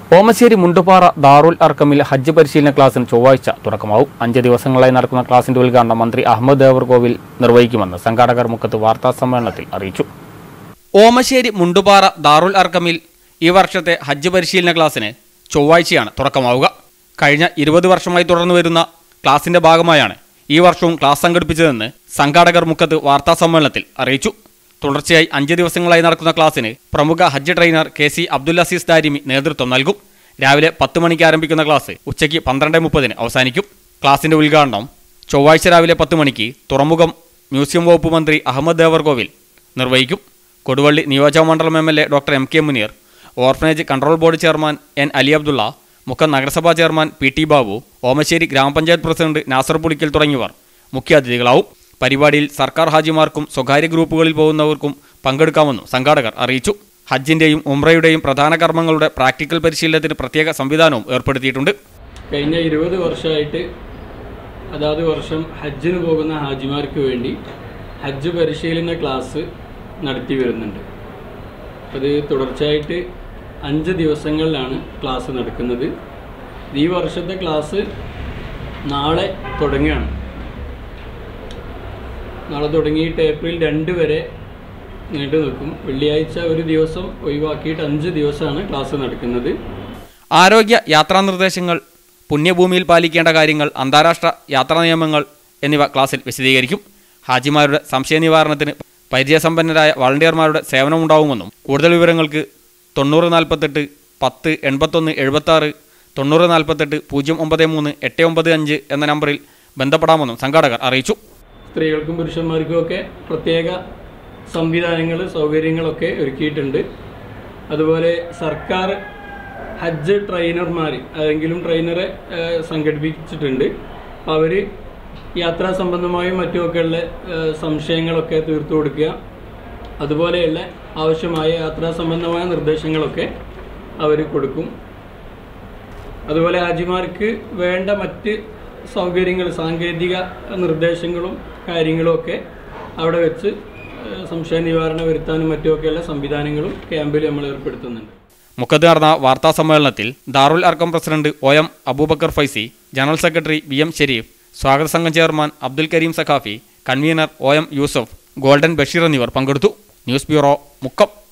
ഓമശ്ശേരി മുണ്ടുപാറ ദാറുൽ അർക്കമിൽ ഹജ്ജ് പരിശീലന ക്ലാസ്സിന് ചൊവ്വാഴ്ച തുടക്കമാവും അഞ്ച് ദിവസങ്ങളായി നടക്കുന്ന ക്ലാസിന്റെ ഉദ്ഘാടനം മന്ത്രി അഹമ്മദ് ദേവർകോവിൽ നിർവഹിക്കുമെന്ന് സംഘാടകർ മുക്കത്ത് വാർത്താ സമ്മേളനത്തിൽ അറിയിച്ചു ഓമശ്ശേരി മുണ്ടുപാറ ദാറുൽ അർക്കമിൽ ഈ വർഷത്തെ ഹജ്ജ് പരിശീലന ക്ലാസ്സിന് ചൊവ്വാഴ്ചയാണ് തുടക്കമാവുക കഴിഞ്ഞ ഇരുപത് വർഷമായി തുടർന്നു വരുന്ന ക്ലാസിന്റെ ഭാഗമായാണ് ഈ വർഷവും ക്ലാസ് സംഘടിപ്പിച്ചതെന്ന് സംഘാടകർ മുക്കത്ത് വാർത്താ സമ്മേളനത്തിൽ അറിയിച്ചു തുടർച്ചയായി അഞ്ച് ദിവസങ്ങളായി നടക്കുന്ന ക്ലാസ്സിന് പ്രമുഖ ഹജ്ജ് trainer K C Abdul Azeez Darimi നേതൃത്വം നൽകും രാവിലെ പത്ത് മണിക്ക് ആരംഭിക്കുന്ന ക്ലാസ് ഉച്ചയ്ക്ക് പന്ത്രണ്ട് മുപ്പതിന് അവസാനിക്കും ക്ലാസിന്റെ ഉദ്ഘാടനം ചൊവ്വാഴ്ച രാവിലെ പത്ത് മണിക്ക് തുറമുഖം മ്യൂസിയം വകുപ്പ് മന്ത്രി അഹമ്മദ് ദേവർകോവിൽ നിർവഹിക്കും കൊടുവള്ളി നിയോജകമണ്ഡലം M L A doctor M K Muneer orphanage control board chairman N Ali Abdulla Mukkam നഗരസഭാ chairman P T Babu Omassery ഗ്രാമപഞ്ചായത്ത് പ്രസിഡന്റ് നാസർ പുളിക്കൽ തുടങ്ങിയവർ മുഖ്യാതിഥികളാവും പരിപാടിയിൽ സർക്കാർ ഹാജിമാർക്കും സ്വകാര്യ ഗ്രൂപ്പുകളിൽ പോകുന്നവർക്കും പങ്കെടുക്കാമെന്നും സംഘാടകർ അറിയിച്ചു ഹജ്ജിന്റെയും ഉംറയുടെയും പ്രധാന കർമ്മങ്ങളുടെ പ്രാക്ടിക്കൽ പരിശീലനത്തിന് പ്രത്യേക സംവിധാനവും ഏർപ്പെടുത്തിയിട്ടുണ്ട് കഴിഞ്ഞ ഇരുപത് വർഷമായിട്ട് അതാത് വർഷം ഹജ്ജിന് പോകുന്ന ഹാജിമാർക്ക് വേണ്ടി ഹജ്ജ് പരിശീലന ക്ലാസ് നടത്തി വരുന്നുണ്ട് അത് തുടർച്ചയായിട്ട് അഞ്ച് ദിവസങ്ങളിലാണ് ക്ലാസ് നടക്കുന്നത് ഈ വർഷത്തെ ക്ലാസ് നാളെ തുടങ്ങുകയാണ് നാളെ തുടങ്ങിയിട്ട് ഏപ്രിൽ രണ്ട് വരെ നീണ്ടു നിൽക്കും വെള്ളിയാഴ്ച ഒരു ദിവസം ഒഴിവാക്കിയിട്ട് അഞ്ച് ദിവസമാണ് ക്ലാസ് നടക്കുന്നത് ആരോഗ്യ യാത്രാ നിർദ്ദേശങ്ങൾ പുണ്യഭൂമിയിൽ പാലിക്കേണ്ട കാര്യങ്ങൾ അന്താരാഷ്ട്ര യാത്രാ നിയമങ്ങൾ എന്നിവ ക്ലാസ്സിൽ വിശദീകരിക്കും ഹാജിമാരുടെ സംശയ നിവാരണത്തിന് പരിചയസമ്പന്നരായ വളണ്ടിയർമാരുടെ സേവനമുണ്ടാവുമെന്നും കൂടുതൽ വിവരങ്ങൾക്ക് തൊണ്ണൂറ് നാൽപ്പത്തെട്ട് പത്ത് എൺപത്തൊന്ന് എഴുപത്താറ് തൊണ്ണൂറ് നാൽപ്പത്തെട്ട് പൂജ്യം ഒമ്പത് മൂന്ന് എട്ട് ഒമ്പത് അഞ്ച് എന്ന നമ്പറിൽ ബന്ധപ്പെടാമെന്നും സംഘാടകർ അറിയിച്ചു സ്ത്രീകൾക്കും പുരുഷന്മാർക്കും ഒക്കെ പ്രത്യേക സംവിധാനങ്ങൾ സൗകര്യങ്ങളൊക്കെ ഒരുക്കിയിട്ടുണ്ട് അതുപോലെ സർക്കാർ ഹജ്ജ് ട്രെയിനർമാർ ഏതെങ്കിലും ട്രെയിനറെ ഏഹ്, സംഘടിപ്പിച്ചിട്ടുണ്ട് അപ്പോൾ അവർ യാത്രാ സംബന്ധമായും മറ്റുമൊക്കെയുള്ള ഏഹ്, സംശയങ്ങളൊക്കെ തീർത്തു കൊടുക്കുക അതുപോലെയുള്ള ആവശ്യമായ യാത്രാ സംബന്ധമായ നിർദ്ദേശങ്ങളൊക്കെ അവർ കൊടുക്കും അതുപോലെ ഹാജിമാർക്ക് വേണ്ട മറ്റ് സൗകര്യങ്ങൾ സാങ്കേതിക നിർദ്ദേശങ്ങളും കാര്യങ്ങളും ഒക്കെ അവിടെ വെച്ച് ഏഹ്, സംശയ നിവാരണം വരുത്താനും മറ്റുമൊക്കെയുള്ള സംവിധാനങ്ങളും ക്യാമ്പിൽ നമ്മൾ ഏർപ്പെടുത്തുന്നുണ്ട് മുക്കത്ത് നടന്ന വാർത്താ സമ്മേളനത്തിൽ Darul Arqam president O M Abubakar Faizy general secretary V M Shereef സ്വാഗത സംഘം chairman Abdul Kareem Saqafi convener O M Yusuf golden Basheer എന്നിവർ പങ്കെടുത്തു ന്യൂസ് ബ്യൂറോ മുക്കം